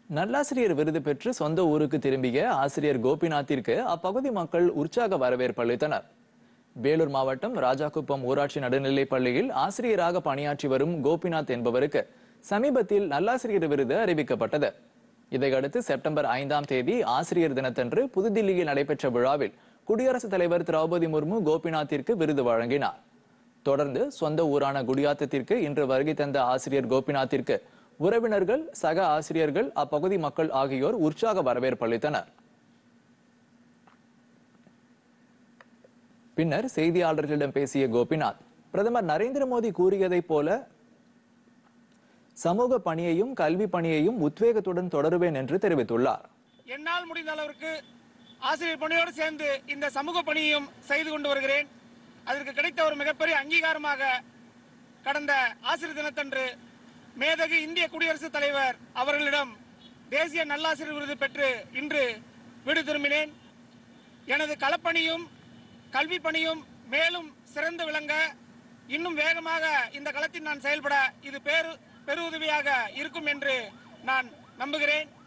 நல்லாசிரியர் விருது பெற்று சொந்த ஊருக்கு திரும்பிய ஆசிரியர் கோபிநாத்திற்கு அப்பகுதி மக்கள் உற்சாக வரவேற்பு அளித்தனர் வேலூர் மாவட்டம் ராஜாகுப்பம் ஊராட்சி நடுநிலைப் பள்ளியில் ஆசிரியராக பணியாற்றி வரும் கோபிநாத் என்பவருக்கு சமீபத்தில் நல்லாசிரியர் விருது அறிவிக்கப்பட்டது இதையடுத்து செப்டம்பர் ஐந்தாம் தேதி ஆசிரியர் தினத்தன்று புதுதில்லியில் நடைபெற்ற விழாவில் குடியரசுத் தலைவர் திரௌபதி முர்மு கோபிநாத்திற்கு விருது வழங்கினார் தொடர்ந்து சொந்த ஊரான குடியாத்தத்திற்கு இன்று வருகை தந்த ஆசிரியர் கோபிநாத்திற்கு உறவினர்கள் சக ஆசிரியர்கள் அப்பகுதி மக்கள் ஆகியோர் உற்சாக வரவேற்பு அளித்தனர் பின்னர் செய்தியாளர்களிடம் பேசிய கோபிநாத் பிரதமர் நரேந்திர மோடி கூறியதைப் போல சமூக பணியையும் கல்வி பணியையும் உத்வேகத்துடன் தொடருவேன் என்று தெரிவித்துள்ளார் என்னால் முடிந்த அளவிற்கு ஆசிரியர் பணியோடு சேர்ந்து இந்த சமூக பணியையும் செய்து கொண்டு வருகிறேன் அதற்கு கிடைத்த ஒரு மிகப்பெரிய அங்கீகாரமாக கடந்த ஆசிரியர் தினத்தன்று மேதகு இந்திய குடியரசுத் தலைவர் அவர்களிடம் தேசிய நல்லாசிரியர் விருது பெற்று இன்று வீடு திரும்பினேன் எனது களப்பணியும் கல்வி பணியும் மேலும் சிறந்து விளங்க இன்னும் வேகமாக இந்த களத்தில் நான் செயல்பட இது பேரு பெருவுதவியாக இருக்கும் என்று நான் நம்புகிறேன்